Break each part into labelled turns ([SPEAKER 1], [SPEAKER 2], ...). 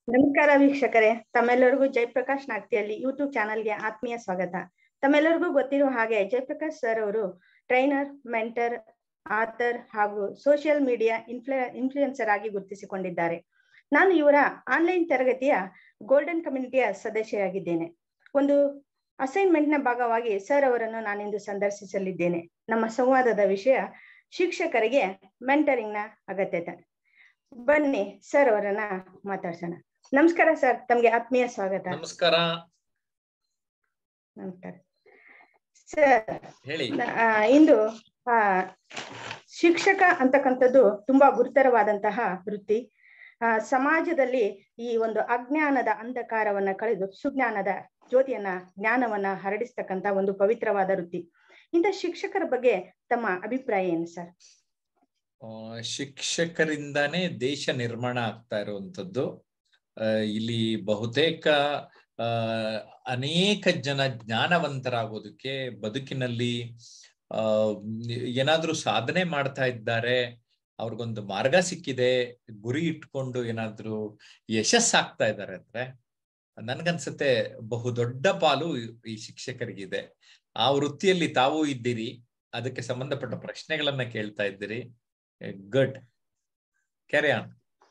[SPEAKER 1] ನಮಸ್ಕಾರ ವೀಕ್ಷಕರೇ ತಮ್ಮೆಲ್ಲರಿಗೂ ಜಯಪ್ರಕಾಶ್ ನಾಗ್ತಿಯಲ್ಲಿ ಯೂಟ್ಯೂಬ್ ಚಾನಲ್ಗೆ ಆತ್ಮೀಯ ಸ್ವಾಗತ ತಮ್ಮೆಲ್ಲರಿಗೂ ಗೊತ್ತಿರುವ ಹಾಗೆ ಜಯಪ್ರಕಾಶ್ ಸರ್ ಅವರು ಟ್ರೈನರ್ ಮೆಂಟರ್ ಆಥರ್ ಹಾಗೂ ಸೋಷಿಯಲ್ ಮೀಡಿಯಾ ಇನ್ಫ್ಲು ಇನ್ಫ್ಲೂಯೆನ್ಸರ್ ಆಗಿ ಗುರುತಿಸಿಕೊಂಡಿದ್ದಾರೆ ನಾನು ಇವರ ಆನ್ಲೈನ್ ತರಗತಿಯ ಗೋಲ್ಡನ್ ಕಮ್ಯುನಿಟಿಯ ಸದಸ್ಯರಾಗಿದ್ದೇನೆ ಒಂದು ಅಸೈನ್ಮೆಂಟ್ ನ ಭಾಗವಾಗಿ ಸರ್ ಅವರನ್ನು ನಾನಿಂದು ಸಂದರ್ಶಿಸಲಿದ್ದೇನೆ ನಮ್ಮ ಸಂವಾದದ ವಿಷಯ ಶಿಕ್ಷಕರಿಗೆ ಮೆಂಟರಿಂಗ್ ನ ಅಗತ್ಯತೆ ಬನ್ನಿ ಸರ್ ಅವರನ್ನ ಮಾತಾಡ್ಸೋಣ ನಮಸ್ಕಾರ ಸರ್ ತಮ್ಗೆ ಆತ್ಮೀಯ ಸ್ವಾಗತ
[SPEAKER 2] ನಮಸ್ಕಾರ
[SPEAKER 1] ನಮಸ್ಕಾರ ಸರ್
[SPEAKER 2] ಹೇಳಿ
[SPEAKER 1] ಆ, ಇಂದು ಆ ಶಿಕ್ಷಕ ಅಂತಕ್ಕಂಥದ್ದು ತುಂಬಾ ಗುರುತರವಾದಂತಹ ವೃತ್ತಿ ಆ ಸಮಾಜದಲ್ಲಿ ಈ ಒಂದು ಅಜ್ಞಾನದ ಅಂಧಕಾರವನ್ನ ಕಳೆದು ಸುಜ್ಞಾನದ ಜ್ಯೋತಿಯನ್ನ ಜ್ಞಾನವನ್ನ ಹರಡಿಸ್ತಕ್ಕಂತ ಒಂದು ಪವಿತ್ರವಾದ ವೃತ್ತಿ ಇಂಥ ಶಿಕ್ಷಕರ ಬಗ್ಗೆ ತಮ್ಮ ಅಭಿಪ್ರಾಯ ಏನು ಸರ್
[SPEAKER 2] ಆ, ಶಿಕ್ಷಕರಿಂದಾನೇ ದೇಶ ನಿರ್ಮಾಣ ಆಗ್ತಾ ಇರುವಂತದ್ದು ಆ, ಇಲ್ಲಿ ಬಹುತೇಕ ಆ ಅನೇಕ ಜನ ಜ್ಞಾನವಂತರಾಗೋದಕ್ಕೆ ಬದುಕಿನಲ್ಲಿ ಆ ಏನಾದ್ರೂ ಸಾಧನೆ ಮಾಡ್ತಾ ಇದ್ದಾರೆ ಅವ್ರಿಗೊಂದು ಮಾರ್ಗ ಸಿಕ್ಕಿದೆ ಗುರಿ ಇಟ್ಕೊಂಡು ಏನಾದ್ರೂ ಯಶಸ್ಸಾಗ್ತಾ ಇದ್ದಾರೆ ಅಂದ್ರೆ ನನ್ಗನ್ಸುತ್ತೆ ಬಹುದೊಡ್ಡ ಪಾಲು ಈ ಶಿಕ್ಷಕರಿಗಿದೆ ಆ ವೃತ್ತಿಯಲ್ಲಿ ತಾವು ಇದ್ದೀರಿ ಅದಕ್ಕೆ ಸಂಬಂಧಪಟ್ಟ ಪ್ರಶ್ನೆಗಳನ್ನ ಕೇಳ್ತಾ ಇದ್ದೀರಿ ಗುಡ್ ಕ್ಯಾರಿ ಆನ್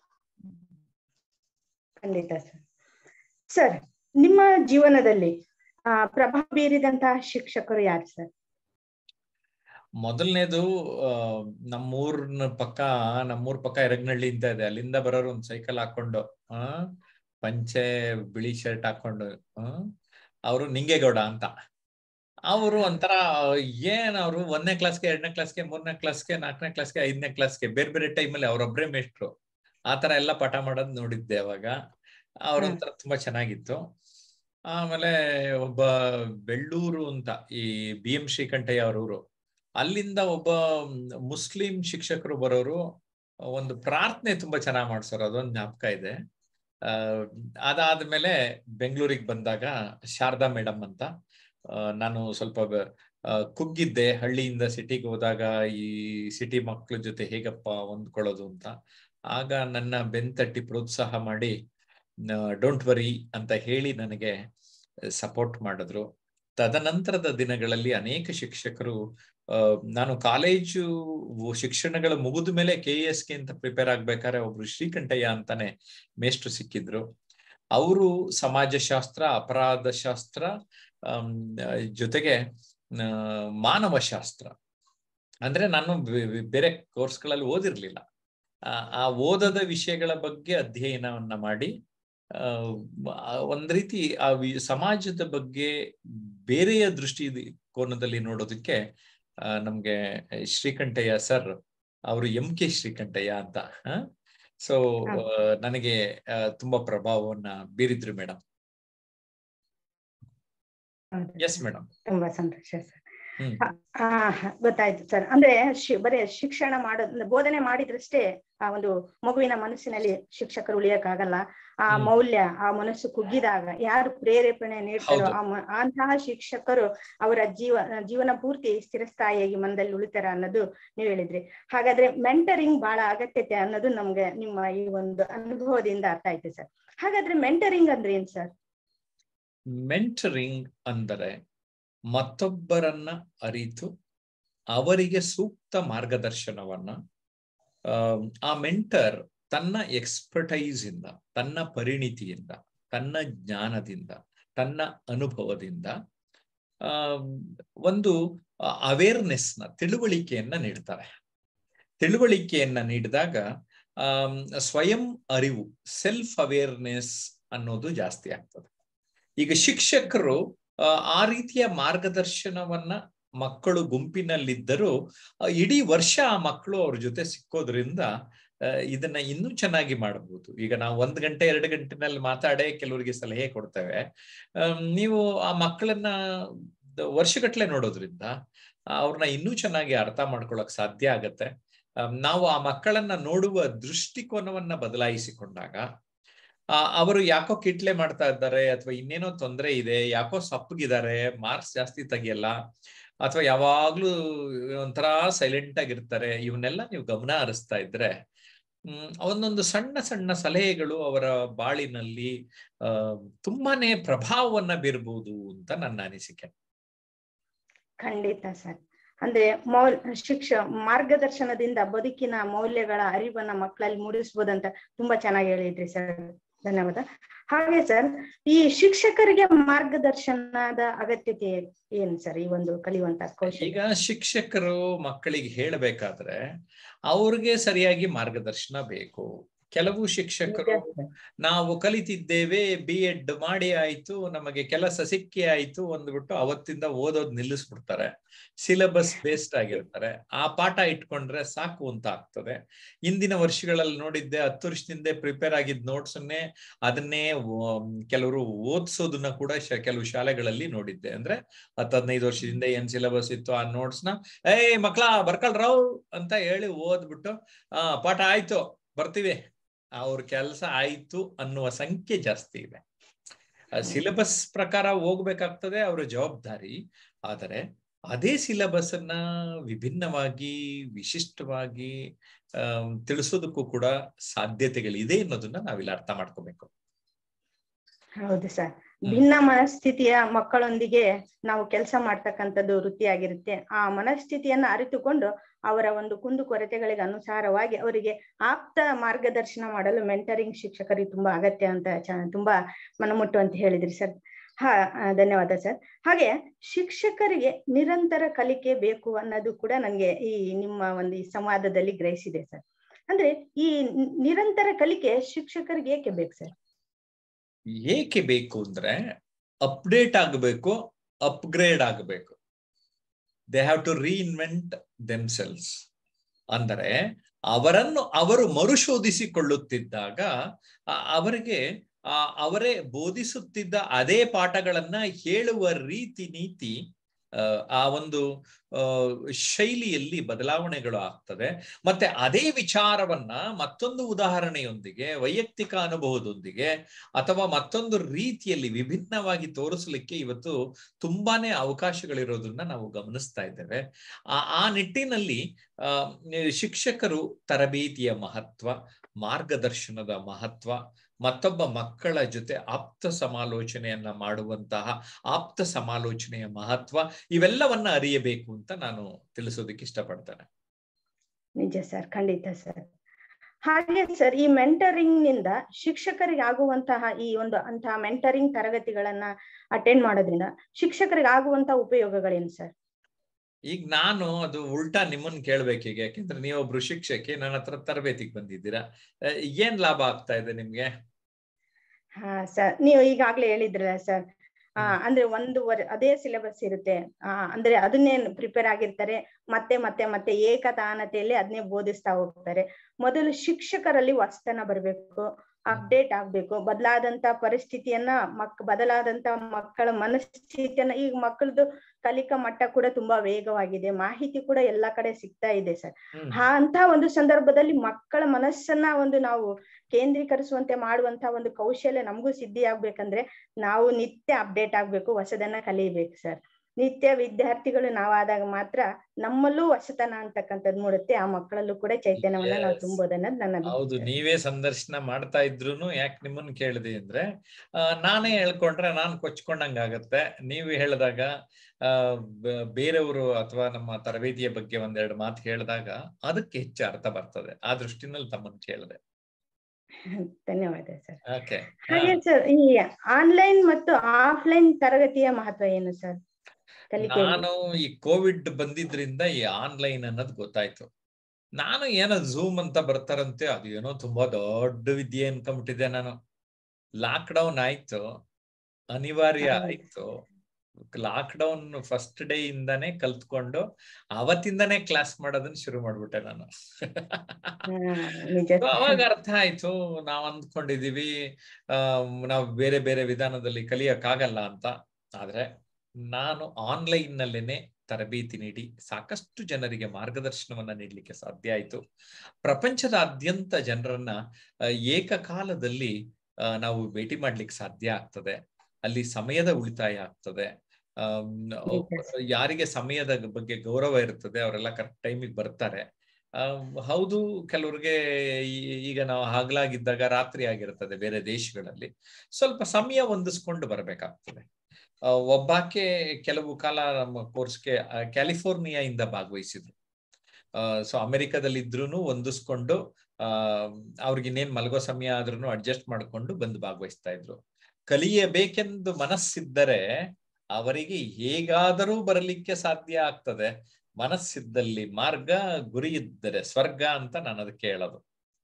[SPEAKER 1] ಖಂಡಿತ ಸರ್ ಸರ್ ನಿಮ್ಮ ಜೀವನದಲ್ಲಿ ಆ ಪ್ರಭಾವ ಬೀರಿದಂತಹ ಶಿಕ್ಷಕರು ಯಾರು ಸರ್
[SPEAKER 2] ಮೊದಲನೇದು ಆ ನಮ್ಮೂರ್ನ ಪಕ್ಕ ನಮ್ಮೂರ್ ಪಕ್ಕ ಎರಗನಹಳ್ಳಿ ಅಂತ ಇದೆ ಅಲ್ಲಿಂದ ಬರೋರು ಒಂದ್ ಸೈಕಲ್ ಹಾಕೊಂಡು ಆ ಪಂಚೆ ಬಿಳಿ ಶರ್ಟ್ ಹಾಕೊಂಡು ಆ ಅವರು ನಿಂಗೇಗೌಡ ಅಂತ ಅವರು ಒಂಥರ ಏನ್ ಅವರು ಒಂದನೇ ಕ್ಲಾಸ್ಗೆ ಎರಡನೇ ಕ್ಲಾಸ್ಗೆ ಮೂರನೇ ಕ್ಲಾಸ್ಗೆ ನಾಲ್ಕನೇ ಕ್ಲಾಸ್ಗೆ ಐದನೇ ಕ್ಲಾಸ್ಗೆ ಬೇರೆ ಬೇರೆ ಟೈಮಲ್ಲಿ ಅವ್ರೊಬ್ರೇ ಮೇಷ್ಟ್ರು ಆ ತರ ಎಲ್ಲ ಪಾಠ ಮಾಡೋದ್ ನೋಡಿದ್ದೆ ಅವಾಗ ಅವ್ರೊಂಥರ ತುಂಬಾ ಚೆನ್ನಾಗಿತ್ತು ಆಮೇಲೆ ಒಬ್ಬ ಬೆಳ್ಳೂರು ಅಂತ ಈ ಬಿ ಎಂ ಶ್ರೀಕಂಠಯ್ಯ ಅವ್ರ ಊರು ಅಲ್ಲಿಂದ ಒಬ್ಬ ಮುಸ್ಲಿಂ ಶಿಕ್ಷಕರು ಬರೋರು ಒಂದು ಪ್ರಾರ್ಥನೆ ತುಂಬಾ ಚೆನ್ನಾಗಿ ಮಾಡ್ಸೋರು ಅದೊಂದು ಜ್ಞಾಪಕ ಇದೆ ಆ ಅದಾದ್ಮೇಲೆ ಬೆಂಗಳೂರಿಗೆ ಬಂದಾಗ ಶಾರದಾ ಮೇಡಮ್ ಅಂತ ಆ, ನಾನು ಸ್ವಲ್ಪ ಬ- ಆ, ಕುಗ್ಗಿದ್ದೆ ಹಳ್ಳಿಯಿಂದ ಸಿಟಿಗೆ ಹೋದಾಗ ಈ ಸಿಟಿ ಮಕ್ಳ ಜೊತೆ ಹೇಗಪ್ಪ ಹೊಂದ್ಕೊಳ್ಳೋದು ಅಂತ ಆಗ ನನ್ನ ಬೆನ್ತಟ್ಟಿ ಪ್ರೋತ್ಸಾಹ ಮಾಡಿ ಡೋಂಟ್ ವರಿ ಅಂತ ಹೇಳಿ ನನಗೆ ಸಪೋರ್ಟ್ ಮಾಡಿದ್ರು ತದನಂತರದ ದಿನಗಳಲ್ಲಿ ಅನೇಕ ಶಿಕ್ಷಕರು ಆ, ನಾನು ಕಾಲೇಜು ಶಿಕ್ಷಣಗಳ ಮುಗಿದ ಮೇಲೆ ಕೆ ಎಸ್ ಗೆ ಅಂತ ಪ್ರಿಪೇರ್ ಆಗ್ಬೇಕಾದ್ರೆ ಒಬ್ರು ಶ್ರೀಕಂಠಯ್ಯ ಅಂತಾನೆ ಮೇಷ್ಟ್ರು ಸಿಕ್ಕಿದ್ರು ಅವರು ಸಮಾಜಶಾಸ್ತ್ರ ಅಪರಾಧ ಶಾಸ್ತ್ರ ಆಮ್, ಜೊತೆಗೆ ಆ, ಮಾನವಶಾಸ್ತ್ರ ಅಂದ್ರೆ ನಾನು ಬೆ- ಬೆ- ಬೇರೆ ಕೋರ್ಸ್ಗಳಲ್ಲಿ ಓದಿರ್ಲಿಲ್ಲ ಆ ಆ ಓದದ ವಿಷಯಗಳ ಬಗ್ಗೆ ಅಧ್ಯಯನವನ್ನ ಮಾಡಿ ಆ ಆ, ಒಂದ್ ರೀತಿ ಆ ವಿ- ಸಮಾಜದ ಬಗ್ಗೆ ಬೇರೆಯ ದೃಷ್ಟಿ ಕೋನದಲ್ಲಿ ನೋಡೋದಕ್ಕೆ ಆ, ನಮ್ಗೆ ಶ್ರೀಕಂಠಯ್ಯ ಸರ್ ಅವರು ಎಂ ಕೆ ಶ್ರೀಕಂಠಯ್ಯ ಅಂತ ಸೊ ನನಗೆ ಆ, ತುಂಬಾ ಪ್ರಭಾವವನ್ನ ಬೀರಿದ್ರು ಮೇಡಮ್
[SPEAKER 1] ಹೌದು.
[SPEAKER 2] ಎಸ್ ಮೇಡಮ್
[SPEAKER 1] ತುಂಬಾ ಸಂತೋಷ ಸರ್
[SPEAKER 2] ಹ್ಮ್
[SPEAKER 1] ಆ ಗೊತ್ತಾಯ್ತು ಸರ್ ಅಂದ್ರೆ ಶಿ- ಬರೀ ಶಿಕ್ಷಣ ಮಾಡೋದ್ ಬೋಧನೆ ಮಾಡಿದ್ರಷ್ಟೇ ಆ ಒಂದು ಮಗುವಿನ ಮನಸ್ಸಿನಲ್ಲಿ ಶಿಕ್ಷಕರು ಉಳಿಯಕ್ಕಾಗಲ್ಲ ಆ
[SPEAKER 2] ಹ್ಮ್.
[SPEAKER 1] ಮೌಲ್ಯ ಆ ಮನಸ್ಸು ಕುಗ್ಗಿದಾಗ ಯಾರು ಪ್ರೇರೇಪಣೆ ನೀಡ್ತಾರೋ
[SPEAKER 2] ಹೌದು.
[SPEAKER 1] ಆ ಮ- ಅಂತಹ ಶಿಕ್ಷಕರು ಅವರ ಜೀವ ಜೀವನ ಪೂರ್ತಿ ಸ್ಥಿರಸ್ಥಾಯಿಯಾಗಿ ಮನದಲ್ಲಿ ಉಳಿತಾರ ಅನ್ನೋದು ನೀವು ಹೇಳಿದ್ರಿ ಹಾಗಾದ್ರೆ ಮೆಂಟರಿಂಗ್ ಬಹಳ ಅಗತ್ಯತೆ ಅನ್ನೋದು ನಮ್ಗೆ ನಿಮ್ಮ ಈ ಒಂದು ಅನುಭವದಿಂದ ಅರ್ಥ ಆಯ್ತು ಸರ್ ಹಾಗಾದ್ರೆ ಮೆಂಟರಿಂಗ್ ಅಂದ್ರೆ ಏನ್ ಸರ್
[SPEAKER 2] ಮೆಂಟರಿಂಗ್ ಅಂದರೆ ಮತ್ತೊಬ್ಬರನ್ನ ಅರಿತು ಅವರಿಗೆ ಸೂಕ್ತ ಮಾರ್ಗದರ್ಶನವನ್ನ ಆಮ್, ಆ ಮೆಂಟರ್ ತನ್ನ ಎಕ್ಸ್ಪರ್ಟೈಸ್ ಇಂದ ತನ್ನ ಪರಿಣಿತಿಯಿಂದ ತನ್ನ ಜ್ಞಾನದಿಂದ ತನ್ನ ಅನುಭವದಿಂದ ಆಮ್, ಒಂದು ಅವೇರ್ನೆಸ್ ನ ತಿಳುವಳಿಕೆಯನ್ನ ನೀಡ್ತಾರೆ ತಿಳುವಳಿಕೆಯನ್ನ ನೀಡಿದಾಗ ಆಮ್, ಸ್ವಯಂ ಅರಿವು ಸೆಲ್ಫ್ ಅವೇರ್ನೆಸ್ ಅನ್ನೋದು ಜಾಸ್ತಿ ಆಗ್ತದೆ ಈಗ ಶಿಕ್ಷಕರು ಆ, ಆ ರೀತಿಯ ಮಾರ್ಗದರ್ಶನವನ್ನ ಮಕ್ಕಳು ಗುಂಪಿನಲ್ಲಿದ್ದರೂ ಆ, ಇಡೀ ವರ್ಷ ಆ ಮಕ್ಕಳು ಅವ್ರ ಜೊತೆ ಸಿಕ್ಕೋದ್ರಿಂದ ಆ, ಇದನ್ನ ಇನ್ನೂ ಚೆನ್ನಾಗಿ ಮಾಡಬಹುದು ಈಗ ನಾವು ಒಂದ್ ಗಂಟೆ ಎರಡು ಗಂಟೆನಲ್ಲಿ ಮಾತಾಡೇ ಕೆಲವರಿಗೆ ಸಲಹೆ ಕೊಡ್ತೇವೆ ಆಮ್, ನೀವು ಆ ಮಕ್ಕಳನ್ನ ವರ್ಷಗಟ್ಲೆ ನೋಡೋದ್ರಿಂದ ಅವ್ರನ್ನ ಇನ್ನೂ ಚೆನ್ನಾಗಿ ಅರ್ಥ ಮಾಡ್ಕೊಳಕ್ ಸಾಧ್ಯ ಆಗತ್ತೆ ಆಮ್, ನಾವು ಆ ಮಕ್ಕಳನ್ನ ನೋಡುವ ದೃಷ್ಟಿಕೋನವನ್ನ ಬದಲಾಯಿಸಿಕೊಂಡಾಗ ಆ, ಅವರು ಯಾಕೋ ಕಿಟ್ಲೆ ಮಾಡ್ತಾ ಇದ್ದಾರೆ ಅಥವಾ ಇನ್ನೇನೋ ತೊಂದರೆ ಇದೆ ಯಾಕೋ ಸಪ್ಪಗಿದ್ದಾರೆ ಮಾರ್ಕ್ಸ್ ಜಾಸ್ತಿ ತೆಗಿಯಲ್ಲ ಅಥವಾ ಯಾವಾಗ್ಲೂ ಒಂಥರ ಸೈಲೆಂಟ್ ಆಗಿರ್ತಾರೆ ಇವನ್ನೆಲ್ಲ ನೀವು ಗಮನ ಹರಿಸ್ತಾ ಇದ್ರೆ ಹ್ಮ್ ಒಂದೊಂದು ಸಣ್ಣ ಸಣ್ಣ ಸಲಹೆಗಳು ಅವರ ಬಾಳಿನಲ್ಲಿ ಆ ತುಂಬಾನೇ ಪ್ರಭಾವವನ್ನ ಬೀರ್ಬೋದು ಅಂತ ನನ್ನ ಅನಿಸಿಕೆ
[SPEAKER 1] ಖಂಡಿತ ಸರ್ ಅಂದ್ರೆ ಮೌಲ್ ಶಿಕ್ಷ ಮಾರ್ಗದರ್ಶನದಿಂದ ಬದುಕಿನ ಮೌಲ್ಯಗಳ ಅರಿವನ್ನ ಮಕ್ಕಳಲ್ಲಿ ಮೂಡಿಸ್ಬೋದಂತ ತುಂಬಾ ಚೆನ್ನಾಗಿ ಹೇಳಿದ್ರಿ ಸರ್ ಧನ್ಯವಾದ ಹಾಗೆ ಸರ್ ಈ ಶಿಕ್ಷಕರಿಗೆ ಮಾರ್ಗದರ್ಶನದ ಅಗತ್ಯತೆ ಏನ್ ಸರ್ ಈ ಒಂದು ಕಲಿಯುವಂತ ಕೌಶಲ್ಯ
[SPEAKER 2] ಈಗ ಶಿಕ್ಷಕರು ಮಕ್ಕಳಿಗೆ ಹೇಳಬೇಕಾದ್ರೆ ಅವ್ರಿಗೆ ಸರಿಯಾಗಿ ಮಾರ್ಗದರ್ಶನ ಬೇಕು ಕೆಲವು ಶಿಕ್ಷಕರು ನಾವು ಕಲಿತಿದ್ದೇವೆ ಬಿ ಎಡ್ ಮಾಡಿ ಆಯ್ತು ನಮಗೆ ಕೆಲಸ ಸಿಕ್ಕಿ ಆಯ್ತು ಅಂದ್ಬಿಟ್ಟು ಅವತ್ತಿಂದ ಓದೋದ್ ನಿಲ್ಲಿಸ್ಬಿಡ್ತಾರೆ ಸಿಲೆಬಸ್ ಬೇಸ್ಡ್ ಆಗಿರ್ತಾರೆ ಆ ಪಾಠ ಇಟ್ಕೊಂಡ್ರೆ ಸಾಕು ಅಂತ ಆಗ್ತದೆ ಇಂದಿನ ವರ್ಷಗಳಲ್ಲಿ ನೋಡಿದ್ದೆ ಹತ್ತು ವರ್ಷದಿಂದ ಪ್ರಿಪೇರ್ ಆಗಿದ್ದ ನೋಟ್ಸನ್ನೇ ಅದನ್ನೇ ಕೆಲವರು ಓದಿಸೋದನ್ನ ಕೂಡ ಕೆಲವು ಶಾಲೆಗಳಲ್ಲಿ ನೋಡಿದ್ದೆ ಅಂದ್ರೆ ಹತ್ತು ಹದಿನೈದು ವರ್ಷದಿಂದ ಏನ್ ಸಿಲೆಬಸ್ ಇತ್ತು ಆ ನೋಟ್ಸ್ ನ ಏಯ್ ಮಕ್ಳ ಬರ್ಕಳ್ರವ್ ಅಂತ ಹೇಳಿ ಓದ್ಬಿಟ್ಟು ಆ ಪಾಠ ಆಯ್ತು ಬರ್ತೀವಿ ಅವ್ರ ಕೆಲಸ ಆಯ್ತು ಅನ್ನುವ ಸಂಖ್ಯೆ ಜಾಸ್ತಿ ಇದೆ ಸಿಲೆಬಸ್ ಪ್ರಕಾರ ಹೋಗ್ಬೇಕಾಗ್ತದೆ ಅವರ ಜವಾಬ್ದಾರಿ ಆದರೆ ಅದೇ ಸಿಲೆಬಸ್ ಅನ್ನ ವಿಭಿನ್ನವಾಗಿ ವಿಶಿಷ್ಟವಾಗಿ ಅಹ್ ತಿಳಿಸೋದಕ್ಕೂ ಕೂಡ ಸಾಧ್ಯತೆಗಳಿದೆ ಅನ್ನೋದನ್ನ ನಾವಿಲ್ಲಿ ಅರ್ಥ ಮಾಡ್ಕೋಬೇಕು
[SPEAKER 1] ಹೌದು ಸರ್ ಭಿನ್ನ ಮನಸ್ಥಿತಿಯ ಮಕ್ಕಳೊಂದಿಗೆ ನಾವು ಕೆಲಸ ಮಾಡ್ತಕ್ಕಂಥದ್ದು ವೃತ್ತಿಯಾಗಿರುತ್ತೆ ಆ ಮನಸ್ಥಿತಿಯನ್ನ ಅರಿತುಕೊಂಡು ಅವರ ಒಂದು ಕುಂದು ಕೊರತೆಗಳಿಗೆ ಅನುಸಾರವಾಗಿ ಅವರಿಗೆ ಆಪ್ತ ಮಾರ್ಗದರ್ಶನ ಮಾಡಲು ಮೆಂಟರಿಂಗ್ ಶಿಕ್ಷಕರಿಗೆ ತುಂಬಾ ಅಗತ್ಯ ಅಂತ ತುಂಬಾ ಮನಮುಟ್ಟು ಅಂತ ಹೇಳಿದ್ರಿ ಸರ್ ಹಾ ಧನ್ಯವಾದ ಸರ್ ಹಾಗೆ ಶಿಕ್ಷಕರಿಗೆ ನಿರಂತರ ಕಲಿಕೆ ಬೇಕು ಅನ್ನೋದು ಕೂಡ ನನಗೆ ಈ ನಿಮ್ಮ ಒಂದು ಈ ಸಂವಾದದಲ್ಲಿ ಗ್ರಹಿಸಿದೆ ಸರ್ ಅಂದ್ರೆ ಈ ನಿರಂತರ ಕಲಿಕೆ ಶಿಕ್ಷಕರಿಗೆ ಏಕೆ ಬೇಕು ಸರ್
[SPEAKER 2] ಏಕೆ ಬೇಕು ಅಂದ್ರೆ ಅಪ್ಡೇಟ್ ಆಗಬೇಕು ಅಪ್ಗ್ರೇಡ್ ಆಗಬೇಕು they have to reinvent themselves ಅಂದರೆ ಅವರನ್ನು ಅವರು ಮರುಶೋಧಿಸಿಕೊಳ್ಳುತ್ತಿದ್ದಾಗ ಅವರಿಗೆ ಆ ಅವರೇ ಬೋಧಿಸುತ್ತಿದ್ದ ಅದೇ ಪಾಠಗಳನ್ನ ಹೇಳುವ ರೀತಿ ನೀತಿ ಆ ಒಂದು ಶೈಲಿಯಲ್ಲಿ ಬದಲಾವಣೆಗಳು ಆಗ್ತದೆ ಮತ್ತೆ ಅದೇ ವಿಚಾರವನ್ನ ಮತ್ತೊಂದು ಉದಾಹರಣೆಯೊಂದಿಗೆ ವೈಯಕ್ತಿಕ ಅನುಭವದೊಂದಿಗೆ ಅಥವಾ ಮತ್ತೊಂದು ರೀತಿಯಲ್ಲಿ ವಿಭಿನ್ನವಾಗಿ ತೋರಿಸಲಿಕ್ಕೆ ಇವತ್ತು ತುಂಬಾನೇ ಅವಕಾಶಗಳಿರೋದನ್ನ ನಾವು ಗಮನಿಸ್ತಾ ಇದ್ದೇವೆ ಆ ಆ ನಿಟ್ಟಿನಲ್ಲಿ ಆ ಶಿಕ್ಷಕರು ತರಬೇತಿಯ ಮಹತ್ವ ಮಾರ್ಗದರ್ಶನದ ಮಹತ್ವ ಮತ್ತೊಬ್ಬ ಮಕ್ಕಳ ಜೊತೆ ಆಪ್ತ ಸಮಾಲೋಚನೆಯನ್ನ ಮಾಡುವಂತಹ ಆಪ್ತ ಸಮಾಲೋಚನೆಯ ಮಹತ್ವ ಇವೆಲ್ಲವನ್ನ ಅರಿಯಬೇಕು ಅಂತ ನಾನು ತಿಳಿಸೋದಕ್ಕೆ ಇಷ್ಟಪಡ್ತೇನೆ
[SPEAKER 1] ನಿಜ ಸರ್ ಖಂಡಿತ ಸರ್ ಹಾಗೆ ಸರ್ ಈ ಮೆಂಟರಿಂಗ್ ನಿಂದ ಶಿಕ್ಷಕರಿಗೆ ಆಗುವಂತಹ ಈ ಒಂದು ಅಂತಹ ಮೆಂಟರಿಂಗ್ ತರಗತಿಗಳನ್ನ ಅಟೆಂಡ್ ಮಾಡೋದ್ರಿಂದ ಶಿಕ್ಷಕರಿಗೆ ಆಗುವಂತಹ ಉಪಯೋಗಗಳೇನು ಸರ್
[SPEAKER 2] ಈಗ ನಾನು ಅದು ಉಲ್ಟಾ ನಿಮ್ಮನ್ನ ಕೇಳ್ಬೇಕೀಗ ಯಾಕೆಂದ್ರೆ ನೀವೊಬ್ರು ಶಿಕ್ಷಕಿ ನನ್ನ ಹತ್ರ ತರಬೇತಿಗೆ ಬಂದಿದ್ದೀರಾ ಏನ್ ಲಾಭ ಆಗ್ತಾ ಇದೆ ನಿಮ್ಗೆ
[SPEAKER 1] ಹಾ ಸರ್ ನೀವು ಈಗಾಗ್ಲೇ ಹೇಳಿದ್ರಲ್ಲ ಸರ್ ಆ ಅಂದ್ರೆ ಒಂದು ವರ್ ಅದೇ ಸಿಲೆಬಸ್ ಇರುತ್ತೆ ಆ ಅಂದ್ರೆ ಅದನ್ನೇ ಪ್ರಿಪೇರ್ ಆಗಿರ್ತಾರೆ ಮತ್ತೆ ಮತ್ತೆ ಮತ್ತೆ ಏಕತಾನತೆಯಲ್ಲಿ ಅದನ್ನೇ ಬೋಧಿಸ್ತಾ ಹೋಗ್ತಾರೆ ಮೊದಲು ಶಿಕ್ಷಕರಲ್ಲಿ ಹೊಸತನ ಬರ್ಬೇಕು ಅಪ್ಡೇಟ್ ಆಗ್ಬೇಕು ಬದಲಾದಂತ ಪರಿಸ್ಥಿತಿಯನ್ನ ಮಕ್ ಬದಲಾದಂತ ಮಕ್ಕಳ ಮನಸ್ಥಿತಿಯನ್ನ ಈಗ ಮಕ್ಕಳದು ಕಲಿಕಾ ಮಟ್ಟ ಕೂಡ ತುಂಬಾ ವೇಗವಾಗಿದೆ ಮಾಹಿತಿ ಕೂಡ ಎಲ್ಲಾ ಕಡೆ ಸಿಗ್ತಾ ಇದೆ ಸರ್ ಅಂತ ಒಂದು ಸಂದರ್ಭದಲ್ಲಿ ಮಕ್ಕಳ ಮನಸ್ಸನ್ನ ಒಂದು ನಾವು ಕೇಂದ್ರೀಕರಿಸುವಂತೆ ಮಾಡುವಂತ ಒಂದು ಕೌಶಲ್ಯ ನಮಗೂ ಸಿದ್ಧಿ ಆಗ್ಬೇಕಂದ್ರೆ ನಾವು ನಿತ್ಯ ಅಪ್ಡೇಟ್ ಆಗ್ಬೇಕು ಹೊಸದನ್ನ ಕಲಿಬೇಕು ಸರ್ ನಿತ್ಯ ವಿದ್ಯಾರ್ಥಿಗಳು ನಾವಾದಾಗ ಮಾತ್ರ ನಮ್ಮಲ್ಲೂ ಹೊಸತನ ಅಂತಕ್ಕಂಥದ್ದು ಮೂಡುತ್ತೆ ಆ ಮಕ್ಕಳಲ್ಲೂ ಕೂಡ ಚೈತನ್ಯವನ್ನ ನಾವು ತುಂಬೋದನ್ನೋದು ನನ್ನ
[SPEAKER 2] ಹೌದು ನೀವೇ ಸಂದರ್ಶನ ಮಾಡ್ತಾ ಇದ್ರು ಯಾಕೆ ನಿಮ್ಮನ್ನ ಕೇಳಿದೆ ಅಂದ್ರೆ ನಾನೇ ಹೇಳ್ಕೊಂಡ್ರೆ ನಾನ್ ಕೊಚ್ಕೊಂಡಂಗ ಆಗತ್ತೆ ನೀವು ಹೇಳಿದಾಗ ಆ ಬೇರೆಯವರು ಅಥವಾ ನಮ್ಮ ತರಬೇತಿಯ ಬಗ್ಗೆ ಒಂದೆರಡು ಮಾತು ಹೇಳಿದಾಗ ಅದಕ್ಕೆ ಹೆಚ್ಚು ಅರ್ಥ ಬರ್ತದೆ ಆ ದೃಷ್ಟಿನಲ್ಲಿ ತಮ್ಮನ್ನು ಕೇಳಿದೆ
[SPEAKER 1] ಧನ್ಯವಾದ ಸರ್
[SPEAKER 2] ಓಕೆ
[SPEAKER 1] ಹಾಗೆ ಸರ್ ಈ ಆನ್ಲೈನ್ ಮತ್ತು ಆಫ್ಲೈನ್ ತರಗತಿಯ ಮಹತ್ವ ಏನು ಸರ್
[SPEAKER 2] ನಾನು ಈ ಕೋವಿಡ್ ಬಂದಿದ್ರಿಂದ ಈ ಆನ್ಲೈನ್ ಅನ್ನೋದು ಗೊತ್ತಾಯ್ತು ನಾನು ಏನೋ ಝೂಮ್ ಅಂತ ಬರ್ತಾರಂತೆ ಅದು ಏನೋ ತುಂಬಾ ದೊಡ್ಡ ವಿದ್ಯೆ ಅನ್ಕೊಂಬಿಟ್ಟಿದ್ದೆ ನಾನು ಲಾಕ್ ಡೌನ್ ಆಯ್ತು ಅನಿವಾರ್ಯ ಆಯ್ತು ಲಾಕ್ ಡೌನ್ ಫಸ್ಟ್ ಡೇ ಇಂದಾನೇ ಕಲ್ತ್ಕೊಂಡು ಅವತ್ತಿಂದಾನೇ ಕ್ಲಾಸ್ ಮಾಡೋದನ್ನ ಶುರು ಮಾಡ್ಬಿಟ್ಟೆ ನಾನು ಅವಾಗ ಅರ್ಥ ಆಯ್ತು ನಾವ್ ಅಂದ್ಕೊಂಡಿದೀವಿ ಆ ನಾವು ಬೇರೆ ಬೇರೆ ವಿಧಾನದಲ್ಲಿ ಕಲಿಯಕ್ಕಾಗಲ್ಲ ಅಂತ ಆದ್ರೆ ನಾನು ಆನ್ಲೈನ್ ನಲ್ಲೇನೆ ತರಬೇತಿ ನೀಡಿ ಸಾಕಷ್ಟು ಜನರಿಗೆ ಮಾರ್ಗದರ್ಶನವನ್ನ ನೀಡಲಿಕ್ಕೆ ಸಾಧ್ಯ ಆಯ್ತು ಪ್ರಪಂಚದಾದ್ಯಂತ ಜನರನ್ನ ಏಕಕಾಲದಲ್ಲಿ ನಾವು ಭೇಟಿ ಮಾಡ್ಲಿಕ್ಕೆ ಸಾಧ್ಯ ಆಗ್ತದೆ ಅಲ್ಲಿ ಸಮಯದ ಉಳಿತಾಯ ಆಗ್ತದೆ ಯಾರಿಗೆ ಸಮಯದ ಬಗ್ಗೆ ಗೌರವ ಇರ್ತದೆ ಅವರೆಲ್ಲ ಕರೆಕ್ಟ್ ಟೈಮಿಗೆ ಬರ್ತಾರೆ ಹೌದು ಕೆಲವ್ರಿಗೆ ಈಗ ನಾವು ಹಗಲಾಗಿದ್ದಾಗ ರಾತ್ರಿ ಆಗಿರ್ತದೆ ಬೇರೆ ದೇಶಗಳಲ್ಲಿ ಸ್ವಲ್ಪ ಸಮಯ ಹೊಂದಿಸ್ಕೊಂಡು ಬರ್ಬೇಕಾಗ್ತದೆ ಒಬ್ಬಾಕೆ ಕೆಲವು ಕಾಲ ನಮ್ಮ ಕೋರ್ಸ್ಗೆ ಕ್ಯಾಲಿಫೋರ್ನಿಯಾ ಇಂದ ಭಾಗವಹಿಸಿದ್ರು ಸೊ ಅಮೆರಿಕದಲ್ಲಿ ಇದ್ರೂ ಹೊಂದಿಸ್ಕೊಂಡು ಆ ಅವ್ರಿಗೆ ಇನ್ನೇನ್ ಮಲಗೋ ಸಮಯ ಆದ್ರೂ ಅಡ್ಜಸ್ಟ್ ಮಾಡ್ಕೊಂಡು ಬಂದು ಭಾಗವಹಿಸ್ತಾ ಇದ್ರು ಕಲಿಯಬೇಕೆಂದು ಮನಸ್ಸಿದ್ದರೆ ಅವರಿಗೆ ಹೇಗಾದರೂ ಬರಲಿಕ್ಕೆ ಸಾಧ್ಯ ಆಗ್ತದೆ ಮನಸ್ಸಿದ್ದಲ್ಲಿ ಮಾರ್ಗ ಗುರಿ ಇದ್ದರೆ ಸ್ವರ್ಗ ಅಂತ ನಾನು ಅದಕ್ಕೆ ಹೇಳೋದು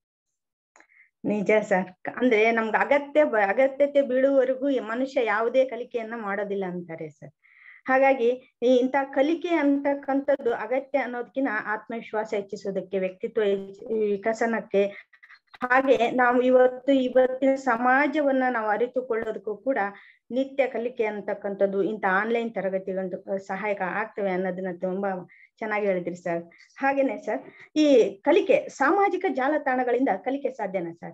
[SPEAKER 1] ನಿಜ ಸರ್ ಅಂದ್ರೆ ನಮ್ಗೆ ಅಗತ್ಯ ಅಗತ್ಯತೆ ಬೀಳುವವರೆಗೂ ಮನುಷ್ಯ ಯಾವುದೇ ಕಲಿಕೆಯನ್ನ ಮಾಡೋದಿಲ್ಲ ಅಂತಾರೆ ಸರ್ ಹಾಗಾಗಿ ಈ ಇಂಥ ಕಲಿಕೆ ಅಂತಕ್ಕಂಥದ್ದು ಅಗತ್ಯ ಅನ್ನೋದಕ್ಕಿಂತ ಆತ್ಮವಿಶ್ವಾಸ ಹೆಚ್ಚಿಸೋದಕ್ಕೆ ವ್ಯಕ್ತಿತ್ವ ವಿಕಸನಕ್ಕೆ ಹಾಗೆ ನಾವು ಇವತ್ತು ಇವತ್ತಿನ ಸಮಾಜವನ್ನ ನಾವು ಅರಿತುಕೊಳ್ಳೋದಕ್ಕೂ ಕೂಡ ನಿತ್ಯ ಕಲಿಕೆ ಅಂತಕ್ಕಂಥದ್ದು ಇಂಥ ಆನ್ಲೈನ್ ತರಗತಿಗಳು ಸಹಾಯಕ ಆಗ್ತವೆ ಅನ್ನೋದನ್ನ ತುಂಬಾ ಚೆನ್ನಾಗಿ ಹೇಳಿದ್ರಿ ಸರ್ ಹಾಗೇನೆ ಸರ್ ಈ ಕಲಿಕೆ ಸಾಮಾಜಿಕ ಜಾಲತಾಣಗಳಿಂದ ಕಲಿಕೆ ಸಾಧ್ಯನಾ ಸರ್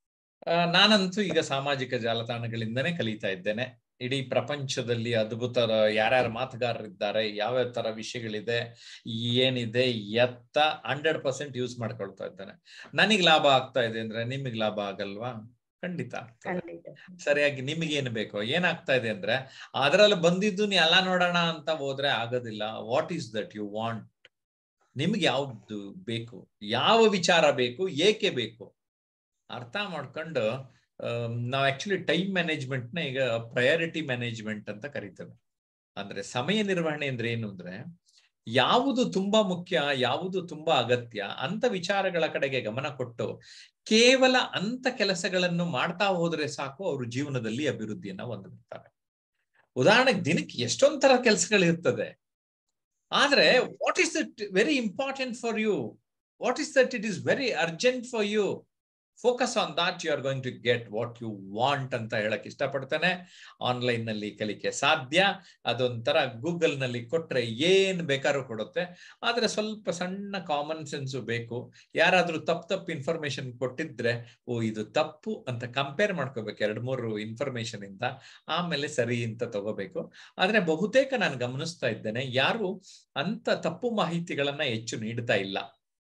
[SPEAKER 2] ನಾನಂತೂ ಈಗ ಸಾಮಾಜಿಕ ಜಾಲತಾಣಗಳಿಂದನೇ ಕಲಿತಾ ಇದ್ದೇನೆ ಇಡೀ ಪ್ರಪಂಚದಲ್ಲಿ ಅದ್ಭುತ ಯಾರ್ಯಾರ ಮಾತುಗಾರರಿದ್ದಾರೆ ಯಾವ್ಯಾವ ತರ ವಿಷಯಗಳಿದೆ ಏನಿದೆ ಎತ್ತ ಹಂಡ್ರೆಡ್ ಪರ್ಸೆಂಟ್ ಯೂಸ್ ಮಾಡ್ಕೊಳ್ತಾ ಇದ್ದೇನೆ ನನಗ್ ಲಾಭ ಆಗ್ತಾ ಇದೆ ಅಂದ್ರೆ ನಿಮಗ್ ಲಾಭ ಆಗಲ್ವಾ ಖಂಡಿತ ಸರಿಯಾಗಿ ನಿಮಗೆ ಏನು ಬೇಕು ಏನಾಗ್ತಾ ಇದೆ ಅಂದ್ರೆ ಅದರಲ್ಲಿ ಬಂದಿದ್ದು ನೀ ಎಲ್ಲ ನೋಡೋಣ ಅಂತ ಹೋದ್ರೆ ಆಗೋದಿಲ್ಲ what is that you want ನಿಮ್ಗೆ ಯಾವ್ದು ಬೇಕು ಯಾವ ವಿಚಾರ ಬೇಕು ಏಕೆ ಬೇಕು ಅರ್ಥ ಮಾಡ್ಕೊಂಡು ನಾವು ಆಕ್ಚುಲಿ ಟೈಮ್ ಮ್ಯಾನೇಜ್ಮೆಂಟ್ ನ ಈಗ ಪ್ರಯಾರಿಟಿ ಮ್ಯಾನೇಜ್ಮೆಂಟ್ ಅಂತ ಕರಿತೇವೆ ಅಂದ್ರೆ ಸಮಯ ನಿರ್ವಹಣೆ ಅಂದ್ರೆ ಏನು ಅಂದ್ರೆ ಯಾವುದು ತುಂಬಾ ಮುಖ್ಯ ಯಾವುದು ತುಂಬಾ ಅಗತ್ಯ ಅಂತ ವಿಚಾರಗಳ ಕಡೆಗೆ ಗಮನ ಕೊಟ್ಟು ಕೇವಲ ಅಂತ ಕೆಲಸಗಳನ್ನು ಮಾಡ್ತಾ ಹೋದ್ರೆ ಸಾಕು ಅವರು ಜೀವನದಲ್ಲಿ ಅಭಿವೃದ್ಧಿಯನ್ನ ಹೊಂದಿರ್ತಾರೆ ಉದಾಹರಣೆಗೆ ದಿನಕ್ಕೆ ಎಷ್ಟೊಂದ್ ತರ ಕೆಲಸಗಳಿರ್ತದೆ ಆದ್ರೆ what is that very important for you what is that it is very urgent for you focus on that you are going to get what you want ಅಂತ ಹೇಳಕ್ ಇಷ್ಟಪಡ್ತೇನೆ ಆನ್ಲೈನ್ ನಲ್ಲಿ ಕಲಿಕೆ ಸಾಧ್ಯ ಅದೊಂಥರ ಗೂಗಲ್ ನಲ್ಲಿ ಕೊಟ್ರೆ ಏನ್ ಬೇಕಾದ್ರೂ ಕೊಡುತ್ತೆ ಆದ್ರೆ ಸ್ವಲ್ಪ ಸಣ್ಣ ಕಾಮನ್ ಸೆನ್ಸ್ ಬೇಕು ಯಾರಾದ್ರೂ ತಪ್ಪು ತಪ್ಪು ಇನ್ಫಾರ್ಮೇಶನ್ ಕೊಟ್ಟಿದ್ರೆ ಓ ಇದು ತಪ್ಪು ಅಂತ ಕಂಪೇರ್ ಮಾಡ್ಕೋಬೇಕು ಎರಡ್ ಮೂರು ಇನ್ಫಾರ್ಮೇಶನ್ ಇಂದ ಆಮೇಲೆ ಸರಿ ಅಂತ ತಗೋಬೇಕು ಆದ್ರೆ ಬಹುತೇಕ ನಾನು ಗಮನಿಸ್ತಾ ಇದ್ದೇನೆ ಯಾರು ಅಂತ ತಪ್ಪು ಮಾಹಿತಿಗಳನ್ನ ಹೆಚ್ಚು ನೀಡ್ತಾ ಇಲ್ಲ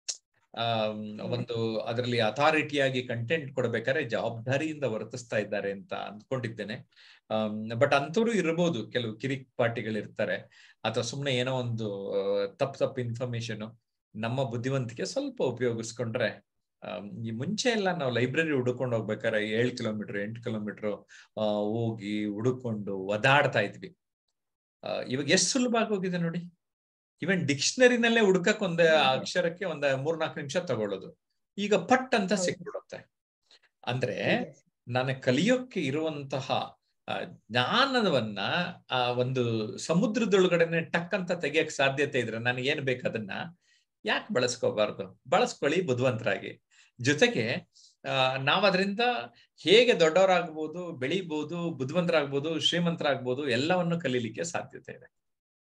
[SPEAKER 2] ಆ ಒಂದು ಅದರಲ್ಲಿ ಅಥಾರಿಟಿಯಾಗಿ ಕಂಟೆಂಟ್ ಕೊಡ್ಬೇಕಾದ್ರೆ ಜವಾಬ್ದಾರಿಯಿಂದ ವರ್ತಿಸ್ತಾ ಇದ್ದಾರೆ ಅಂತ ಅಂದ್ಕೊಂಡಿದ್ದೇನೆ ಬಟ್ ಅಂತವ್ರು ಇರಬಹುದು ಕೆಲವು ಕಿರಿಕ್ ಪಾರ್ಟಿಗಳಿರ್ತಾರೆ ಅಥವಾ ಸುಮ್ಮನೆ ಏನೋ ಒಂದು ತಪ್ಪು ತಪ್ಪು ಇನ್ಫಾರ್ಮೇಶನ್ ನಮ್ಮ ಬುದ್ಧಿವಂತಿಕೆ ಸ್ವಲ್ಪ ಉಪಯೋಗಿಸ್ಕೊಂಡ್ರೆ ಈ ಮುಂಚೆ ಎಲ್ಲ ನಾವು ಲೈಬ್ರರಿ ಹುಡುಕೊಂಡು ಹೋಗ್ಬೇಕಾದ್ರೆ ಏಳು ಕಿಲೋಮೀಟರ್ ಎಂಟು ಕಿಲೋಮೀಟರ್ ಹೋಗಿ ಹುಡುಕೊಂಡು ಒದಾಡ್ತಾ ಇದ್ವಿ ಇವಾಗ ಎಷ್ಟು ಸುಲಭ ಆಗೋಗಿದೆ ನೋಡಿ ಇವನ್ ಡಿಕ್ಷನರಿನಲ್ಲೇ ಹುಡುಕಕ್ ಒಂದ್ ಅಕ್ಷರಕ್ಕೆ ಒಂದ್ ಮೂರ್ನಾಲ್ಕು ನಿಮಿಷ ತಗೊಳ್ಳೋದು ಈಗ ಪಟ್ ಅಂತ ಸಿಕ್ಬಿಡುತ್ತೆ ಅಂದ್ರೆ ನಾನು ಕಲಿಯೋಕ್ಕೆ ಇರುವಂತಹ ಜ್ಞಾನವನ್ನ ಆ ಒಂದು ಸಮುದ್ರದೊಳಗಡೆನೆ ಟಕ್ ಅಂತ ತೆಗಿಯಕ್ ಸಾಧ್ಯತೆ ಇದ್ರೆ ನನಗೆ ಏನ್ ಬೇಕು ಅದನ್ನ ಯಾಕೆ ಬಳಸ್ಕೋಬಾರ್ದು ಬಳಸ್ಕೊಳ್ಳಿ ಬುದ್ಧಿವಂತರಾಗಿ ಜೊತೆಗೆ ನಾವ್ ಅದರಿಂದ ಹೇಗೆ ದೊಡ್ಡವರಾಗ್ಬೋದು ಬೆಳಿಬಹುದು ಬುದ್ಧಿವಂತರಾಗ್ಬೋದು ಶ್ರೀಮಂತರಾಗ್ಬೋದು ಎಲ್ಲವನ್ನು ಕಲೀಲಿಕ್ಕೆ ಸಾಧ್ಯತೆ ಇದೆ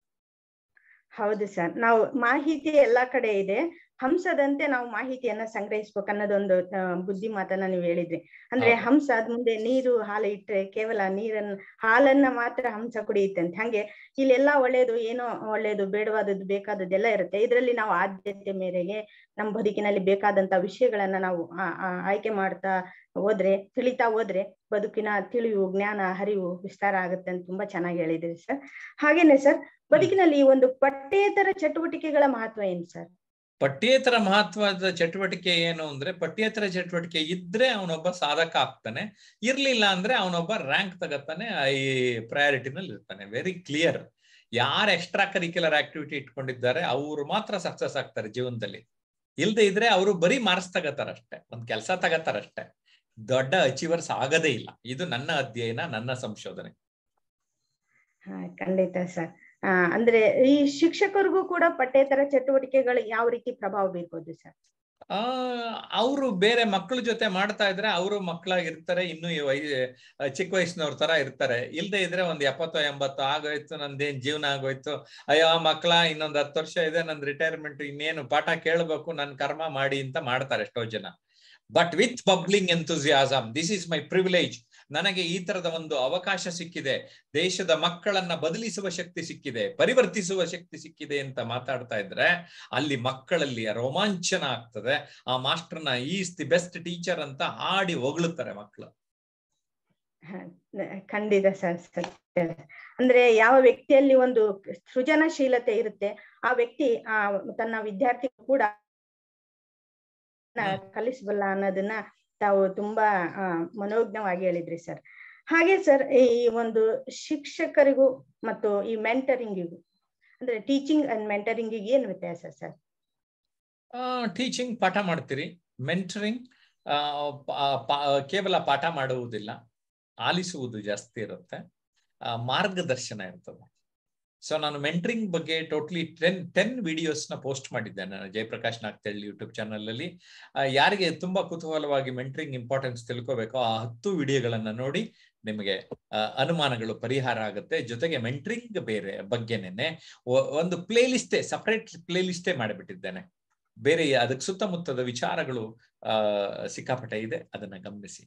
[SPEAKER 1] ಹೌದು ಸರ್ ನಾವು ಮಾಹಿತಿ ಎಲ್ಲಾ ಕಡೆ ಇದೆ ಹಂಸದಂತೆ ನಾವು ಮಾಹಿತಿಯನ್ನ ಸಂಗ್ರಹಿಸ್ಬೇಕು ಅನ್ನೋದೊಂದು ಬುದ್ಧಿ ಮಾತನ್ನ ನೀವು ಹೇಳಿದ್ರಿ ಅಂದ್ರೆ ಹಂಸ ಅದ್ ಮುಂದೆ ನೀರು ಹಾಲು ಇಟ್ರೆ ಕೇವಲ ನೀರನ್ನ ಹಾಲನ್ನ ಮಾತ್ರ ಹಂಸ ಕುಡಿಯುತ್ತೆ ಅಂತ ಹಂಗೆ ಇಲ್ಲೆಲ್ಲಾ ಒಳ್ಳೇದು ಏನೋ ಒಳ್ಳೇದು ಬೇಡವಾದದ್ದು ಬೇಕಾದದ್ದೆಲ್ಲ ಇರುತ್ತೆ ಇದರಲ್ಲಿ ನಾವು ಆದ್ಯತೆ ಮೇರೆಗೆ ನಮ್ಮ ಬದುಕಿನಲ್ಲಿ ಬೇಕಾದಂತ ವಿಷಯಗಳನ್ನ ನಾವು ಆಯ್ಕೆ ಮಾಡ್ತಾ ಹೋದ್ರೆ ತಿಳಿತಾ ಹೋದ್ರೆ ಬದುಕಿನ ತಿಳಿವು ಜ್ಞಾನ ಹರಿವು ವಿಸ್ತಾರ ಆಗುತ್ತೆ ಅಂತ ತುಂಬಾ ಚೆನ್ನಾಗಿ ಹೇಳಿದ್ರಿ ಸರ್ ಹಾಗೇನೆ ಸರ್ ಬದುಕಿನಲ್ಲಿ ಒಂದು ಪಠ್ಯೇತರ ಚಟುವಟಿಕೆಗಳ ಮಹತ್ವ ಏನು ಸರ್
[SPEAKER 2] ಪಠ್ಯೇತರ ಮಹತ್ವದ ಚಟುವಟಿಕೆ ಏನು ಅಂದ್ರೆ ಪಠ್ಯೇತರ ಚಟುವಟಿಕೆ ಇದ್ರೆ ಅವನೊಬ್ಬ ಸಾಧಕ ಆಗ್ತಾನೆ ಇರ್ಲಿಲ್ಲ ಅಂದ್ರೆ ಅವನೊಬ್ಬ ರ್ಯಾಂಕ್ ತಗತ್ತಾನೆ ಈ ಪ್ರಯಾರಿಟಿನಲ್ಲಿ ಇರ್ತಾನೆ ವೆರಿ ಕ್ಲಿಯರ್ ಯಾರು ಎಕ್ಸ್ಟ್ರಾ ಕರಿಕ್ಯುಲರ್ ಆಕ್ಟಿವಿಟಿ ಇಟ್ಕೊಂಡಿದ್ದಾರೆ ಅವರು ಮಾತ್ರ ಸಕ್ಸಸ್ ಆಗ್ತಾರೆ ಜೀವನದಲ್ಲಿ ಇಲ್ದೆ ಇದ್ರೆ ಅವರು ಬರೀ ಮಾರ್ಕ್ಸ್ ತಗತಾರಷ್ಟೇ ಒಂದ್ ಕೆಲಸ ತಗತಾರಷ್ಟೇ ದೊಡ್ಡ ಅಚೀವರ್ಸ್ ಆಗದೇ ಇಲ್ಲ ಇದು ನನ್ನ ಅಧ್ಯಯನ ನನ್ನ ಸಂಶೋಧನೆ
[SPEAKER 1] ಹಾ ಖಂಡಿತ ಸರ್ ಆ ಅಂದ್ರೆ ಈ ಶಿಕ್ಷಕರಿಗೂ ಕೂಡ ಪಠ್ಯೇತರ ಚಟುವಟಿಕೆಗಳು ಯಾವ ರೀತಿ ಪ್ರಭಾವ ಬೀರ್ಬೋದು ಸರ್
[SPEAKER 2] ಆ ಅವರು ಬೇರೆ ಮಕ್ಕಳ ಜೊತೆ ಮಾಡ್ತಾ ಇದ್ರೆ ಅವರು ಮಕ್ಕಳಾಗಿರ್ತಾರೆ ಇನ್ನು ವಯ ಚಿಕ್ಕ ವಯಸ್ಸಿನವ್ರ ತರ ಇರ್ತಾರೆ ಇಲ್ದೇ ಇದ್ರೆ ಒಂದ್ ಎಪ್ಪತ್ತೋ ಎಂಬತ್ತೋ ಆಗೋಯ್ತು ನಂದೇನ್ ಜೀವನ ಆಗೋಯ್ತು ಅಯ್ಯೋ ಮಕ್ಕಳ ಇನ್ನೊಂದ್ ಹತ್ತು ವರ್ಷ ಇದೆ ನಂದ್ ರಿಟೈರ್ಮೆಂಟ್ ಇನ್ನೇನು ಪಾಠ ಕೇಳ್ಬೇಕು ನನ್ ಕರ್ಮ ಮಾಡಿ ಅಂತ ಮಾಡ್ತಾರೆ ಎಷ್ಟೋ ಜನ but with bubbling enthusiasm this is my privilege ನನಗೆ ಈ ತರದ ಒಂದು ಅವಕಾಶ ಸಿಕ್ಕಿದೆ ದೇಶದ ಮಕ್ಕಳನ್ನ ಬದಲಿಸುವ ಶಕ್ತಿ ಸಿಕ್ಕಿದೆ ಪರಿವರ್ತಿಸುವ ಶಕ್ತಿ ಸಿಕ್ಕಿದೆ ಅಂತ ಮಾತಾಡ್ತಾ ಇದ್ರೆ ಅಲ್ಲಿ ಮಕ್ಕಳಲ್ಲಿ ರೋಮಾಂಚನ ಆಗ್ತದೆ ಆ ಮಾಸ್ಟರ್ನ ಈಸ್ ದಿ ಬೆಸ್ಟ್ ಟೀಚರ್ ಅಂತ ಹಾಡಿ ಹೊಗಳುತ್ತಾರೆ ಮಕ್ಕಳು
[SPEAKER 1] ಹ, ಖಂಡಿತ ಸರ್ ಸತ್ಯ ಅಂದ್ರೆ ಯಾವ ವ್ಯಕ್ತಿಯಲ್ಲಿ ಒಂದು ಸೃಜನಶೀಲತೆ ಇರುತ್ತೆ ಆ ವ್ಯಕ್ತಿ ಆ ತನ್ನ ವಿದ್ಯಾರ್ಥಿ ಕೂಡ
[SPEAKER 2] ಹ್ಮ್.
[SPEAKER 1] ಕಲಿಸಬಲ್ಲ ಅನ್ನೋದನ್ನ ತಾವು ತುಂಬಾ ಆ, ಮನೋಜ್ಞವಾಗಿ ಹೇಳಿದ್ರಿ ಸರ್ ಹಾಗೆ ಸರ್ ಈ ಒಂದು ಶಿಕ್ಷಕರಿಗೂ ಮತ್ತು ಈ ಮೆಂಟರಿಂಗಿಗೂ ಅಂದ್ರೆ ಟೀಚಿಂಗ್ ಅಂಡ್ ಮೆಂಟರಿಂಗಿಗೆ ಏನ್ ವ್ಯತ್ಯಾಸ ಸರ್
[SPEAKER 2] ಟೀಚಿಂಗ್ ಪಾಠ ಮಾಡ್ತೀರಿ ಮೆಂಟರಿಂಗ್ ಕೇವಲ ಪಾಠ ಮಾಡುವುದಿಲ್ಲ ಆಲಿಸುವುದು ಜಾಸ್ತಿ ಇರುತ್ತೆ ಆ, ಮಾರ್ಗದರ್ಶನ ಇರ್ತದೆ ಸೊ ನಾನು ಮೆಂಟ್ರಿಂಗ್ ಬಗ್ಗೆ ಟೋಟ್ಲಿ ಟೆನ್ ಟೆನ್ ವಿಡಿಯೋಸ್ ನ ಪೋಸ್ಟ್ ಮಾಡಿದ್ದೇನೆ ನಾನು ಜಯಪ್ರಕಾಶ್ ನಾಗ್ತಳ್ಳಿ ಯೂಟ್ಯೂಬ್ ಚಾನಲ್ ಅಲ್ಲಿ ಆ, ಯಾರಿಗೆ ತುಂಬಾ ಕುತೂಹಲವಾಗಿ ಮೆಂಟ್ರಿಂಗ್ ಇಂಪಾರ್ಟೆನ್ಸ್ ತಿಳ್ಕೋಬೇಕೋ ಆ ಹತ್ತು ವಿಡಿಯೋಗಳನ್ನ ನೋಡಿ ನಿಮಗೆ ಆ, ಅನುಮಾನಗಳು ಪರಿಹಾರ ಆಗುತ್ತೆ ಜೊತೆಗೆ ಮೆಂಟ್ರಿಂಗ್ ಬೇರೆ ಬಗ್ಗೆನೇನೆ ಒ- ಒಂದು ಪ್ಲೇ ಲಿಸ್ಟೇ ಸಪರೇಟ್ ಪ್ಲೇ ಲಿಸ್ಟೇ ಮಾಡಿಬಿಟ್ಟಿದ್ದೇನೆ ಬೇರೆ ಅದಕ್ಕೆ ಸುತ್ತಮುತ್ತದ ವಿಚಾರಗಳು ಆ ಸಿಕ್ಕಾಪಟ್ಟೆ ಇದೆ ಅದನ್ನ ಗಮನಿಸಿ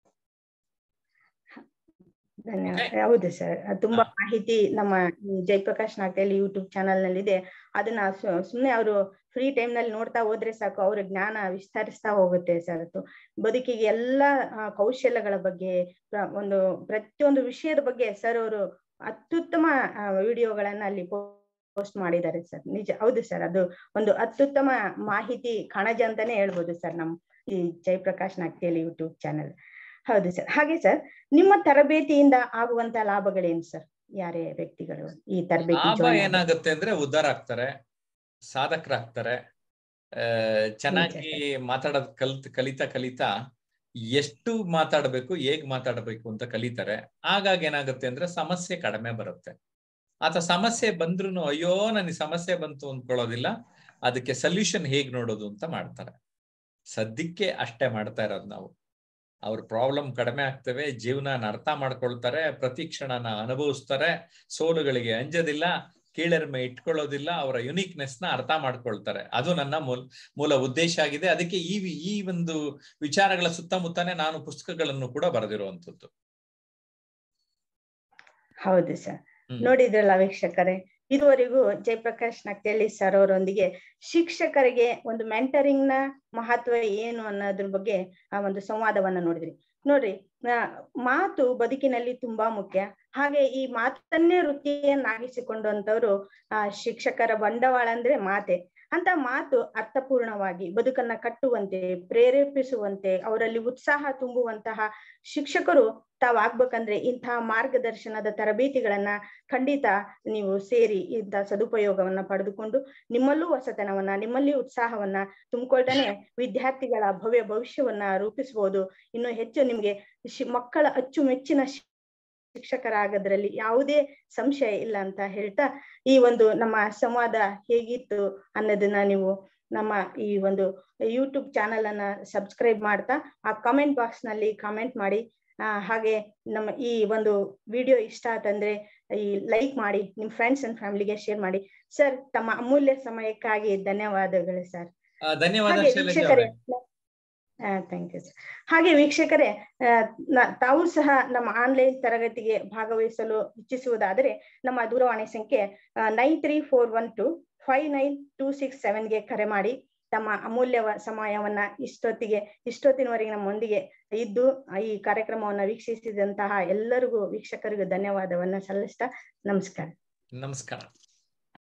[SPEAKER 1] ಧನ್ಯವಾದ
[SPEAKER 2] Okay.
[SPEAKER 1] ಹೌದು ಸರ್ ತುಂಬಾ
[SPEAKER 2] ಹಾ.
[SPEAKER 1] ಮಾಹಿತಿ ನಮ್ಮ ಈ ಜಯಪ್ರಕಾಶ್ ನಾಗ್ತೇಲಿ ಯೂಟ್ಯೂಬ್ ಚಾನಲ್ ನಲ್ಲಿ ಇದೆ ಅದನ್ನ ಸು- ಸುಮ್ನೆ ಅವರು ಫ್ರೀ ಟೈಮ್ ನಲ್ಲಿ ನೋಡ್ತಾ ಹೋದ್ರೆ ಸಾಕು ಅವ್ರ ಜ್ಞಾನ ವಿಸ್ತರಿಸ್ತಾ ಹೋಗುತ್ತೆ ಸರ್ ಬದುಕಿಗೆ ಎಲ್ಲಾ ಆ, ಕೌಶಲ್ಯಗಳ ಬಗ್ಗೆ ಪ್ರ- ಒಂದು ಪ್ರತಿಯೊಂದು ವಿಷಯದ ಬಗ್ಗೆ ಸರ್ ಅವರು ಅತ್ಯುತ್ತಮ ವಿಡಿಯೋಗಳನ್ನ ಅಲ್ಲಿ ಪೋಸ್ಟ್ ಮಾಡಿದ್ದಾರೆ ಸರ್ ನಿಜ ಹೌದು ಸರ್ ಅದು ಒಂದು ಅತ್ಯುತ್ತಮ ಮಾಹಿತಿ ಕಣಜ ಅಂತಾನೆ ಹೇಳ್ಬೋದು ಸರ್ ನಮ್ ಈ ಜಯಪ್ರಕಾಶ್ ನಾಗ್ತೇಲಿ ಯೂಟ್ಯೂಬ್ ಚಾನಲ್ ಹೌದು ಸರ್ ಹಾಗೆ ಸರ್ ನಿಮ್ಮ ತರಬೇತಿಯಿಂದ ಆಗುವಂತ ಲಾಭಗಳೇನು ಸರ್ ಯಾರೇ ವ್ಯಕ್ತಿಗಳು ಈ ತರಬೇತಿ
[SPEAKER 2] ಲಾಭ
[SPEAKER 1] join ಆದ್ರೆ?
[SPEAKER 2] ಏನಾಗುತ್ತೆ ಅಂದ್ರೆ ಉದ್ಧಾರ ಆಗ್ತಾರೆ ಸಾಧಕರಾಗ್ತಾರೆ ಆ, ಚೆನ್ನಾಗಿ ಮಾತಾಡೋದ್ ಕಲ್ತ್ ಕಲಿತಾ ಕಲಿತಾ ಎಷ್ಟು ಮಾತಾಡಬೇಕು ಹೇಗ್ ಮಾತಾಡಬೇಕು ಅಂತ ಕಲಿತಾರೆ ಹಾಗಾಗಿ ಏನಾಗುತ್ತೆ ಅಂದ್ರೆ ಸಮಸ್ಯೆ ಕಡಿಮೆ ಬರುತ್ತೆ ಆತ ಸಮಸ್ಯೆ ಬಂದ್ರು ಅಯ್ಯೋ ನನಗೆ ಸಮಸ್ಯೆ ಬಂತು ಅಂದ್ಕೊಳ್ಳೋದಿಲ್ಲ ಅದಕ್ಕೆ ಸೊಲ್ಯೂಷನ್ ಹೇಗ್ ನೋಡೋದು ಅಂತ ಮಾಡ್ತಾರೆ ಸದ್ಯಕ್ಕೆ ಅಷ್ಟೇ ಮಾಡ್ತಾ ಇರೋದು ನಾವು ಅವ್ರ ಪ್ರಾಬ್ಲಮ್ ಕಡಿಮೆ ಆಗ್ತವೆ ಜೀವನ ಅರ್ಥ ಮಾಡ್ಕೊಳ್ತಾರೆ ಪ್ರತಿ ಕ್ಷಣನ ಅನುಭವಿಸ್ತಾರೆ ಸೋಲುಗಳಿಗೆ ಅಂಜೋದಿಲ್ಲ ಕೀಳರಿಮೆ ಇಟ್ಕೊಳ್ಳೋದಿಲ್ಲ ಅವರ ಯುನೀಕ್ನೆಸ್ ನ ಅರ್ಥ ಮಾಡ್ಕೊಳ್ತಾರೆ ಅದು ನನ್ನ ಮೂಲ ಮೂಲ ಉದ್ದೇಶ ಆಗಿದೆ ಅದಕ್ಕೆ ಈ ವಿ- ಈ ಒಂದು ವಿಚಾರಗಳ ಸುತ್ತಮುತ್ತನೇ ನಾನು ಪುಸ್ತಕಗಳನ್ನು ಕೂಡ ಬರೆದಿರುವಂತದ್ದು
[SPEAKER 1] ಹೌದು ಸರ್
[SPEAKER 2] ಹ್ಮ್.
[SPEAKER 1] ನೋಡಿದ್ರಲ್ಲ ವೀಕ್ಷಕರೇ ಇದುವರೆಗೂ ಜಯಪ್ರಕಾಶ್ ನಕ್ತೇಳಿ ಸರ್ ಅವರೊಂದಿಗೆ ಶಿಕ್ಷಕರಿಗೆ ಒಂದು ಮೆಂಟರಿಂಗ್ ನ ಮಹತ್ವ ಏನು ಅನ್ನೋದ್ರ ಬಗ್ಗೆ ಆ ಒಂದು ಸಂವಾದವನ್ನ ನೋಡಿದ್ರಿ ನೋಡ್ರಿ ಆ, ಮಾತು ಬದುಕಿನಲ್ಲಿ ತುಂಬಾ ಮುಖ್ಯ ಹಾಗೆ ಈ ಮಾತನ್ನೇ ವೃತ್ತಿಯನ್ನಾಗಿಸಿಕೊಂಡಂತವ್ರು ಆ ಶಿಕ್ಷಕರ ಬಂಡವಾಳ ಅಂದ್ರೆ ಮಾತೆ ಅಂತ ಮಾತು ಅರ್ಥಪೂರ್ಣವಾಗಿ ಬದುಕನ್ನ ಕಟ್ಟುವಂತೆ ಪ್ರೇರೇಪಿಸುವಂತೆ ಅವರಲ್ಲಿ ಉತ್ಸಾಹ ತುಂಬುವಂತಹ ಶಿಕ್ಷಕರು ತಾವಾಗ್ಬೇಕಂದ್ರೆ ಇಂತಹ ಮಾರ್ಗದರ್ಶನದ ತರಬೇತಿಗಳನ್ನ ಖಂಡಿತ ನೀವು ಸೇರಿ ಇಂಥ ಸದುಪಯೋಗವನ್ನ ಪಡೆದುಕೊಂಡು ನಿಮ್ಮಲ್ಲೂ ಹೊಸತನವನ್ನ ನಿಮ್ಮಲ್ಲಿ ಉತ್ಸಾಹವನ್ನ ತುಂಬಿಕೊಳ್ತಾನೆ ವಿದ್ಯಾರ್ಥಿಗಳ ಭವ್ಯ ಭವಿಷ್ಯವನ್ನ ರೂಪಿಸಬಹುದು ಇನ್ನು ಹೆಚ್ಚು ನಿಮ್ಗೆ ಶಿ- ಮಕ್ಕಳ ಅಚ್ಚುಮೆಚ್ಚಿನ ಶಿ- ಶಿಕ್ಷಕರಾಗದ್ರಲ್ಲಿ ಯಾವುದೇ ಸಂಶಯ ಇಲ್ಲ ಅಂತ ಹೇಳ್ತಾ ಈ ಒಂದು ನಮ್ಮ ಸಂವಾದ ಹೇಗಿತ್ತು ಅನ್ನೋದನ್ನ ನೀವು ನಮ್ಮ ಈ ಒಂದು ಯೂಟ್ಯೂಬ್ ಚಾನಲ್ ಅನ್ನ ಸಬ್ಸ್ಕ್ರೈಬ್ ಮಾಡ್ತಾ ಆ ಕಮೆಂಟ್ ಬಾಕ್ಸ್ ನಲ್ಲಿ ಕಾಮೆಂಟ್ ಮಾಡಿ ಆ, ಹಾಗೆ ನಮ್ಮ ಈ ಒಂದು ವಿಡಿಯೋ ಇಷ್ಟ ಆತಂದ್ರೆ ಈ ಲೈಕ್ ಮಾಡಿ ನಿಮ್ ಫ್ರೆಂಡ್ಸ್ ಅಂಡ್ ಫ್ಯಾಮಿಲಿಗೆ ಶೇರ್ ಮಾಡಿ ಸರ್ ತಮ್ಮ ಅಮೂಲ್ಯ ಸಮಯಕ್ಕಾಗಿ ಧನ್ಯವಾದಗಳು ಸರ್
[SPEAKER 2] ಆ, ಧನ್ಯವಾದ
[SPEAKER 1] ಹಾಗೆ
[SPEAKER 2] ಶೈಲಜಾ
[SPEAKER 1] ವೀಕ್ಷಕರೇ
[SPEAKER 2] ಅವರೇ
[SPEAKER 1] ಥ್ಯಾಂಕ್ ಯು ಸರ್ ಹಾಗೆ ವೀಕ್ಷಕರೇ ಆ, ನ- ತಾವು ಸಹ ನಮ್ಮ ಆನ್ಲೈನ್ ತರಗತಿಗೆ ಭಾಗವಹಿಸಲು ಇಚ್ಛಿಸುವುದಾದರೆ ನಮ್ಮ ದೂರವಾಣಿ ಸಂಖ್ಯೆ nine three four one two five nine two six ಸೆವೆನ್ಗೆ ಕರೆ ಮಾಡಿ ತಮ್ಮ ಅಮೂಲ್ಯ ಸಮಯವನ್ನ ಇಷ್ಟೊತ್ತಿಗೆ ಇಷ್ಟೊತ್ತಿನವರೆಗೆ ನಮ್ಮೊಂದಿಗೆ ಇದ್ದು ಈ ಕಾರ್ಯಕ್ರಮವನ್ನ ವೀಕ್ಷಿಸಿದಂತಹ ಎಲ್ಲರಿಗೂ ವೀಕ್ಷಕರಿಗೂ ಧನ್ಯವಾದವನ್ನ ಸಲ್ಲಿಸ್ತಾ ನಮಸ್ಕಾರ
[SPEAKER 2] ನಮಸ್ಕಾರ